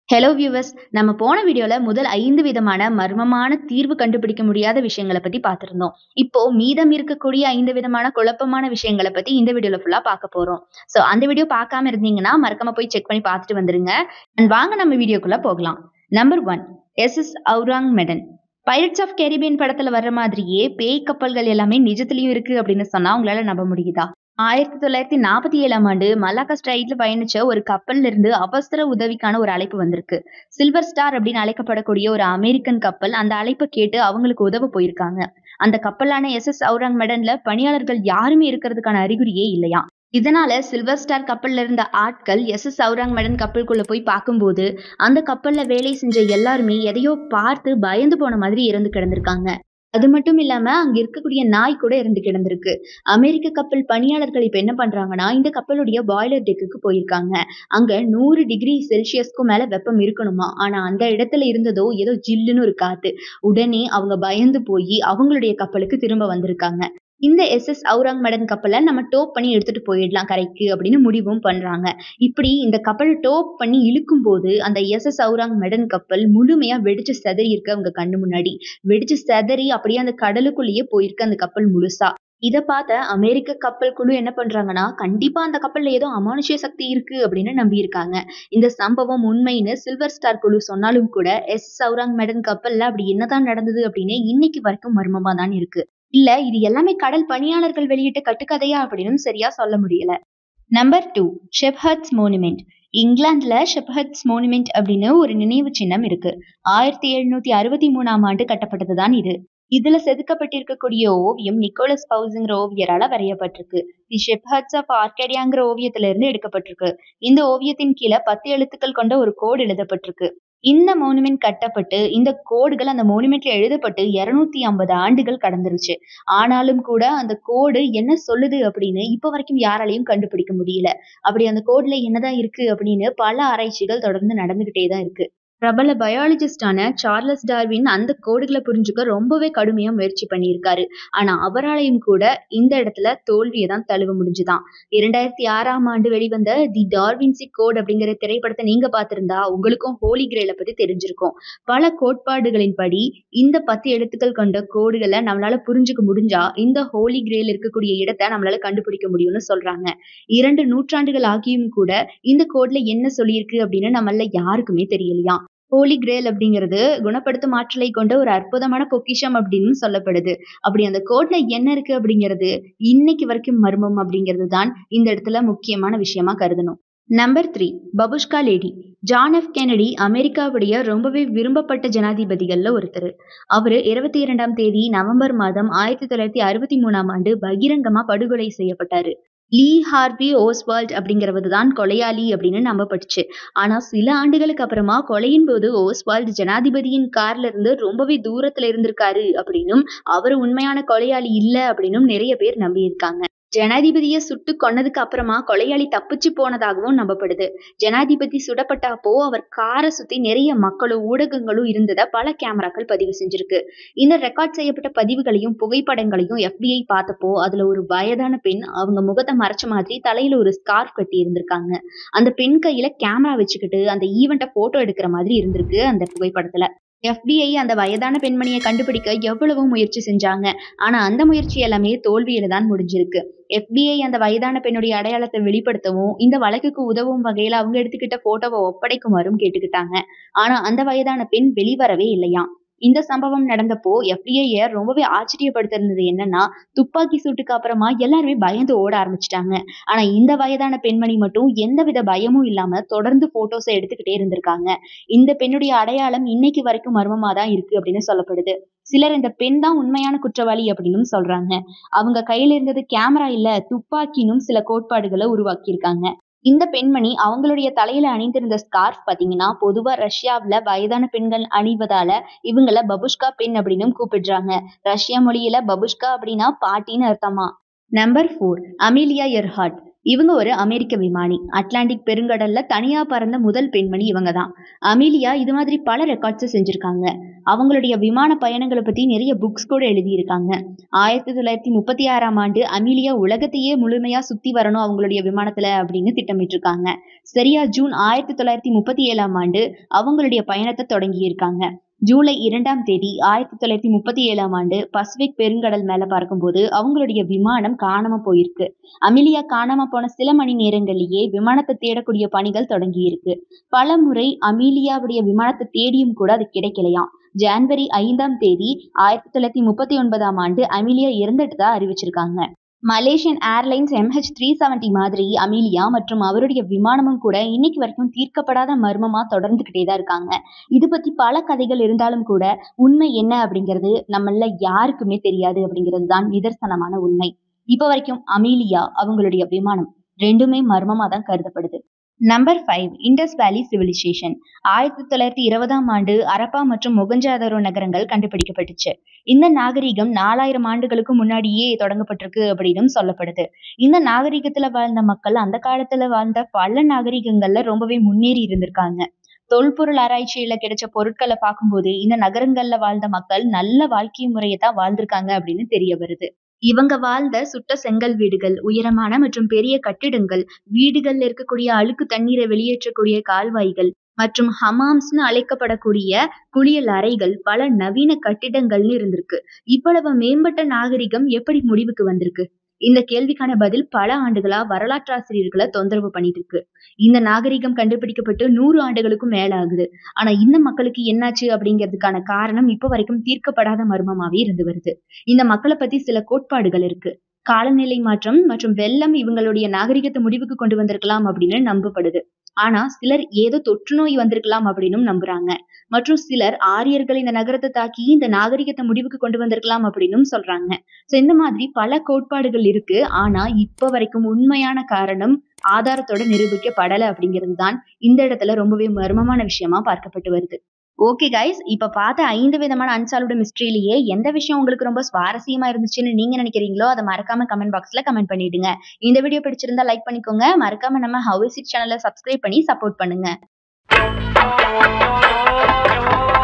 hello viewers நம்ம போன வீடியோல முதல் ஐந்து விதமான மர்மமான தீர்வு கண்டுபிடிக்க முடியாத விஷயங்களை பத்தி பார்த்திருந்தோம் இப்போ மீதம் இருக்கக்கூடிய ஐந்து விதமான குழப்பமான விஷயங்களை பத்தி இந்த வீடியோல ஃபுல்லா பார்க்க போறோம் சோ அந்த வீடியோ பார்க்காம இருந்தீங்கன்னா மறக்காம போய் செக் பண்ணி பார்த்துட்டு வந்துருங்க அண்ட் வாங்க நம்ம வீடியோக்குள்ள போகலாம் number one S S Ourang Medan Pirates of Caribbean படத்துல வர்ற மாதிரியே பேய் கப்பல்கள் எல்லாமே நிஜத்திலயும் இருக்கு அப்படின்னு சொன்னா உங்களால நம்ப முடியுதா ஆயிரத்தி தொள்ளாயிரத்தி நாற்பத்தி ஏழாம் ஆண்டு மலாக்கா ஸ்ட்ரைட்ல பயணிச்ச ஒரு கப்பல்ல இருந்து அவசர உதவிக்கான ஒரு அழைப்பு வந்திருக்கு சில்வர் ஸ்டார் அப்படின்னு அழைக்கப்படக்கூடிய ஒரு அமெரிக்கன் கப்பல் அந்த அழைப்பை கேட்டு அவங்களுக்கு உதவ போயிருக்காங்க அந்த கப்பலான எஸ் எஸ் அவுராங் மெடன்ல பணியாளர்கள் யாருமே இருக்கிறதுக்கான அறிகுறியே இல்லையா இதனால சில்வர் ஸ்டார் கப்பல்ல இருந்த ஆட்கள் எஸ் எஸ் அவுராங் மெடன் கப்பலுக்குள்ள போய் பார்க்கும்போது அந்த கப்பல்ல வேலை செஞ்ச எல்லாருமே எதையோ பார்த்து பயந்து போன மாதிரி இறந்து கிடந்திருக்காங்க அது மட்டும் இல்லாம அங்க இருக்கக்கூடிய நாய் கூட இறந்து கிடந்திருக்கு அமெரிக்க கப்பல் பணியாளர்கள் இப்ப என்ன பண்றாங்கன்னா இந்த கப்பலுடைய பாய்லர் டெக்குக்கு போயிருக்காங்க அங்க நூறு டிகிரி செல்சியஸ்க்கும் மேல வெப்பம் இருக்கணுமா ஆனா அந்த இடத்துல இருந்ததோ ஏதோ ஜில்லுன்னு ஒரு காத்து உடனே அவங்க பயந்து போய் அவங்களுடைய கப்பலுக்கு திரும்ப வந்திருக்காங்க இந்த எஸ் எஸ் அவுராங் மடன் கப்பலை நம்ம டோப் பண்ணி எடுத்துட்டு போயிடலாம் கரைக்கு அப்படின்னு முடிவும் பண்றாங்க இப்படி இந்த கப்பல் டோப் பண்ணி இழுக்கும் போது அந்த எஸ் எஸ் அவுராங் மெடன் கப்பல் முழுமையா வெடிச்சு செதறி இருக்கு அவங்க கண்ணு முன்னாடி வெடிச்சு செதறி அப்படியே அந்த கடலுக்குள்ளேயே போயிருக்கு அந்த கப்பல் முழுசா இதை பார்த்த அமெரிக்க கப்பல் குழு என்ன பண்றாங்கன்னா கண்டிப்பா அந்த கப்பல்ல ஏதோ அமானுஷ்ய சக்தி இருக்கு அப்படின்னு நம்பி இருக்காங்க இந்த சம்பவம் உண்மைன்னு சில்வர் ஸ்டார் குழு சொன்னாலும் கூட எஸ் சௌராங் மெடன் கப்பல்ல அப்படி என்னதான் நடந்தது அப்படின்னு இன்னைக்கு வரைக்கும் மர்மமா தான் இருக்கு இல்ல இது எல்லாமே கடல் பணியாளர்கள் வெளியிட்ட கட்டுக்கதையா அப்படின்னு சரியா சொல்ல முடியல நம்பர் டூ ஷெப்ஹர்ட்ஸ் மோனுமெண்ட் இங்கிலாந்துல ஷெப்ஹர்ட்ஸ் மோனுமெண்ட் அப்படின்னு ஒரு நினைவு சின்னம் இருக்கு ஆயிரத்தி எழுநூத்தி அறுபத்தி மூணாம் ஆண்டு கட்டப்பட்டதுதான் இது இதுல செதுக்கப்பட்டிருக்கக்கூடிய ஓவியம் நிக்கோலஸ் பவுஸுங்கிற ஓவியரால வரையப்பட்டிருக்கு தி ஷெப்ஹர்ட்ஸ் ஆஃப் ஆர்கேடியாங்கிற ஓவியத்துல இருந்து எடுக்கப்பட்டிருக்கு இந்த ஓவியத்தின் கீழே பத்து எழுத்துக்கள் கொண்ட ஒரு கோடு எழுதப்பட்டிருக்கு இந்த மோனுமெண்ட் கட்டப்பட்டு இந்த கோடுகள் அந்த மோனுமெண்ட்ல எழுதப்பட்டு இருநூத்தி ஐம்பது ஆண்டுகள் கடந்துருச்சு ஆனாலும் கூட அந்த கோடு என்ன சொல்லுது அப்படின்னு இப்ப வரைக்கும் யாராலையும் கண்டுபிடிக்க முடியல அப்படி அந்த கோடுல என்னதான் இருக்கு அப்படின்னு பல ஆராய்ச்சிகள் தொடர்ந்து நடந்துகிட்டே தான் இருக்கு பிரபல பயாலஜிஸ்டான சார்லஸ் டார்வின் அந்த கோடுகளை புரிஞ்சுக்க ரொம்பவே கடுமையா முயற்சி பண்ணியிருக்காரு ஆனா அவராலையும் கூட இந்த இடத்துல தோல்வியை தான் தழுவ முடிஞ்சுதான் இரண்டாயிரத்தி ஆறாம் ஆண்டு வெளிவந்த தி டார்வின்சி கோட் அப்படிங்கிற திரைப்படத்தை நீங்க பார்த்திருந்தா உங்களுக்கும் ஹோலி கிரேல பத்தி தெரிஞ்சிருக்கும் பல கோட்பாடுகளின் படி இந்த பத்து எழுத்துக்கள் கொண்ட கோடுகளை நம்மளால புரிஞ்சுக்க முடிஞ்சா இந்த ஹோலி கிரேல இருக்கக்கூடிய இடத்தை நம்மளால கண்டுபிடிக்க முடியும்னு சொல்றாங்க இரண்டு நூற்றாண்டுகள் ஆகியும் கூட இந்த கோட்ல என்ன சொல்லியிருக்கு அப்படின்னு நம்மள யாருக்குமே தெரியலையா ஹோலி கிரேல் அப்படிங்கிறது குணப்படுத்தும் ஆற்றலை கொண்ட ஒரு அற்புதமான பொக்கிஷம் அப்படின்னு சொல்லப்படுது அப்படி அந்த கோட்ல என்ன இருக்கு அப்படிங்கிறது இன்னைக்கு வரைக்கும் மர்மம் அப்படிங்கிறது தான் இந்த இடத்துல முக்கியமான விஷயமா கருதணும் number three Babushka lady John F Kennedy அமெரிக்காவுடைய ரொம்பவே விரும்பப்பட்ட ஜனாதிபதிகள்ல ஒருத்தர் அவரு இருபத்தி இரண்டாம் தேதி நவம்பர் மாதம் ஆயிரத்தி தொள்ளாயிரத்தி அறுபத்தி மூணாம் ஆண்டு பகிரங்கமா படுகொலை செய்யப்பட்டாரு லீ ஹார்வி ஓஸ்வால்ட் அப்படிங்கிறவர் தான் கொலையாளி அப்படின்னு நம்பப்பட்டுச்சு ஆனா சில ஆண்டுகளுக்கு அப்புறமா கொலையின் போது ஓஸ்வால்ட் ஜனாதிபதியின் கார்ல இருந்து ரொம்பவே தூரத்துல இருந்திருக்காரு அப்படின்னும் அவர் உண்மையான கொலையாளி இல்ல அப்படின்னும் நிறைய பேர் நம்பியிருக்காங்க ஜனாதிபதியை சுட்டு கொன்னதுக்கு அப்புறமா கொலையாளி தப்பிச்சு போனதாகவும் நம்பப்படுது ஜனாதிபதி சுடப்பட்டப்போ அவர் காரை சுத்தி நிறைய மக்களும் ஊடகங்களும் இருந்ததை பல கேமராக்கள் பதிவு செஞ்சிருக்கு இந்த ரெக்கார்ட் செய்யப்பட்ட பதிவுகளையும் புகைப்படங்களையும் எஃபிஐ பார்த்தப்போ அதுல ஒரு வயதான பெண் அவங்க முகத்தை மறைச்ச மாதிரி தலையில ஒரு ஸ்கார்ஃப் கட்டி இருந்திருக்காங்க அந்த பெண் கையில கேமரா வச்சுக்கிட்டு அந்த ஈவெண்ட்டை போட்டோ எடுக்கிற மாதிரி இருந்திருக்கு அந்த புகைப்படத்துல எஃபிஐ அந்த வயதான பெண்மணியை கண்டுபிடிக்க எவ்வளவோ முயற்சி செஞ்சாங்க ஆனா அந்த முயற்சி எல்லாமே தோல்வியில தான் முடிஞ்சிருக்கு எஃபிஐ அந்த வயதான பெண்ணுடைய அடையாளத்தை வெளிப்படுத்தவும் இந்த வழக்குக்கு உதவும் வகையில அவங்க எடுத்துக்கிட்ட போட்டோவை ஒப்படைக்குமாறும் கேட்டுக்கிட்டாங்க ஆனா அந்த வயதான பெண் வெளிவரவே இல்லையா இந்த சம்பவம் நடந்தப்போ எஃபிஐய ரொம்பவே ஆச்சரியப்படுத்திருந்தது என்னன்னா துப்பாக்கி சூட்டுக்கு அப்புறமா எல்லாருமே பயந்து ஓட ஆரம்பிச்சிட்டாங்க ஆனா இந்த வயதான பெண்மணி மட்டும் எந்தவித பயமும் இல்லாம தொடர்ந்து போட்டோஸை எடுத்துக்கிட்டே இருந்திருக்காங்க இந்த பெண்ணுடைய அடையாளம் இன்னைக்கு வரைக்கும் மர்மமா தான் இருக்கு அப்படின்னு சொல்லப்படுது சிலர் இந்த பெண் தான் உண்மையான குற்றவாளி அப்படின்னு சொல்றாங்க அவங்க கையில இருந்தது கேமரா இல்ல துப்பாக்கினும் சில கோட்பாடுகளை உருவாக்கியிருக்காங்க இந்த பெண்மணி அவங்களுடைய தலையில அணிந்திருந்த ஸ்கார்ஃப் பாத்தீங்கன்னா பொதுவா ரஷ்யாவுல வயதான பெண்கள் அணிவதால இவங்கள பபுஷ்கா பெண் அப்படின்னு கூப்பிடுறாங்க ரஷ்யா மொழியில பபுஷ்கா அப்படின்னா பாட்டின்னு அர்த்தமா நம்பர் ஃபோர் அமீலியா எர்ஹாட் இவங்க ஒரு அமெரிக்க விமானி அட்லாண்டிக் பெருங்கடல்ல தனியா பறந்த முதல் பெண்மணி இவங்க தான் அமீலியா இது மாதிரி பல ரெக்கார்ட்ஸ் செஞ்சிருக்காங்க அவங்களுடைய விமான பயணங்களை பத்தி நிறைய புக்ஸ் கூட எழுதியிருக்காங்க ஆயிரத்தி தொள்ளாயிரத்தி முப்பத்தி ஆறாம் ஆண்டு அமீலியா உலகத்தையே முழுமையா சுத்தி வரணும் அவங்களுடைய விமானத்துல அப்படின்னு திட்டமிட்டிருக்காங்க சரியா ஜூன் ஆயிரத்தி தொள்ளாயிரத்தி முப்பத்தி ஏழாம் ஆண்டு அவங்களுடைய பயணத்தை தொடங்கியிருக்காங்க ஜூலை இரண்டாம் தேதி ஆயிரத்தி தொள்ளாயிரத்தி முப்பத்தி ஏழாம் ஆண்டு பசிபிக் பெருங்கடல் மேல பார்க்கும்போது அவங்களுடைய விமானம் காணாம போயிருக்கு அமிலியா காணாம போன சில மணி நேரங்களிலேயே விமானத்தை தேடக்கூடிய பணிகள் தொடங்கி இருக்கு பல முறை அமீலியாவுடைய விமானத்தை தேடியும் கூட அது கிடைக்கலையாம் ஜான்வரி ஐந்தாம் தேதி ஆயிரத்தி தொள்ளாயிரத்தி முப்பத்தி ஒன்பதாம் ஆண்டு அமிலியா இறந்துட்டதா அறிவிச்சிருக்காங்க Malaysian Airlines MH three seventy மாதிரி அமீலியா மற்றும் அவருடைய விமானமும் கூட இன்னைக்கு வரைக்கும் தீர்க்கப்படாத மர்மமா தொடர்ந்துகிட்டே தான் இருக்காங்க இது பத்தி பல கதைகள் இருந்தாலும் கூட உண்மை என்ன அப்படிங்கிறது நம்மள யாருக்குமே தெரியாது அப்படிங்கிறது தான் நிதர்சனமான உண்மை இப்ப வரைக்கும் அமீலியா அவங்களுடைய விமானம் ரெண்டுமே மர்மமா தான் கருதப்படுது number five Indus Valley civilisation ஆயிரத்தி தொள்ளாயிரத்தி இருபதாம் ஆண்டு அரப்பா மற்றும் மொகஞ்சாதரோ நகரங்கள் கண்டுபிடிக்கப்பட்டுச்சு இந்த நாகரிகம் நாலாயிரம் ஆண்டுகளுக்கு முன்னாடியே தொடங்கப்பட்டிருக்கு அப்படின்னு சொல்லப்படுது இந்த நாகரிகத்துல வாழ்ந்த மக்கள் அந்த காலத்துல வாழ்ந்த பல நாகரிகங்கள்ல ரொம்பவே முன்னேறி இருந்திருக்காங்க தொல்பொருள் ஆராய்ச்சியில கிடைச்ச பொருட்களை பார்க்கும்போது இந்த நகரங்கள்ல வாழ்ந்த மக்கள் நல்ல வாழ்க்கை முறையை தான் வாழ்ந்திருக்காங்க அப்படின்னு தெரிய வருது இவங்க வாழ்ந்த சுட்ட செங்கல் வீடுகள் உயரமான மற்றும் பெரிய கட்டிடங்கள் வீடுகள்ல இருக்கக்கூடிய அழுக்கு தண்ணீரை வெளியேற்றக்கூடிய கால்வாய்கள் மற்றும் ஹமாம்ஸ்னு அழைக்கப்படக்கூடிய குளியல் அறைகள் பல நவீன கட்டிடங்கள்னு இருந்திருக்கு இவ்வளவு மேம்பட்ட நாகரிகம் எப்படி முடிவுக்கு வந்திருக்கு இந்த கேள்விக்கான பதில் பல ஆண்டுகளா வரலாற்றாசிரியர்களை தொந்தரவு பண்ணிட்டு இருக்கு இந்த நாகரிகம் கண்டுபிடிக்கப்பட்டு நூறு ஆண்டுகளுக்கும் மேல ஆகுது ஆனா இந்த மக்களுக்கு என்னாச்சு அப்படிங்கிறதுக்கான காரணம் இப்ப வரைக்கும் தீர்க்கப்படாத மர்மமாவே இருந்து வருது இந்த மக்களை பத்தி சில கோட்பாடுகள் இருக்கு காலநிலை மாற்றம் மற்றும் வெள்ளம் இவங்களுடைய நாகரிகத்தை முடிவுக்கு கொண்டு வந்திருக்கலாம் அப்படின்னு நம்பப்படுது ஆனா சிலர் ஏதோ தொற்று நோய் வந்திருக்கலாம் அப்படின்னு நம்புறாங்க மற்றும் சிலர் ஆரியர்கள் இந்த நகரத்தை தாக்கி இந்த நாகரிகத்தை முடிவுக்கு கொண்டு வந்திருக்கலாம் அப்படின்னு சொல்றாங்க சோ இந்த மாதிரி பல கோட்பாடுகள் இருக்கு ஆனா இப்ப வரைக்கும் உண்மையான காரணம் ஆதாரத்தோட நிரூபிக்கப்படல அப்படிங்கிறது தான் இந்த இடத்துல ரொம்பவே மர்மமான விஷயமா பார்க்கப்பட்டு வருது ஓகே கைஸ் இப்ப பார்த்த ஐந்து விதமான அன்சால்வ்டு மிஸ்ட்ரியிலேயே எந்த விஷயம் உங்களுக்கு ரொம்ப சுவாரஸ்யமா இருந்துச்சுன்னு நீங்க நினைக்கிறீங்களோ அதை மறக்காம கமெண்ட் பாக்ஸ்ல கமெண்ட் பண்ணிடுங்க இந்த வீடியோ பிடிச்சிருந்தா லைக் பண்ணிக்கோங்க மறக்காம நம்ம ஹவுஸ் சேனலை சப்ஸ்கிரைப் பண்ணி சப்போர்ட் பண்ணுங்க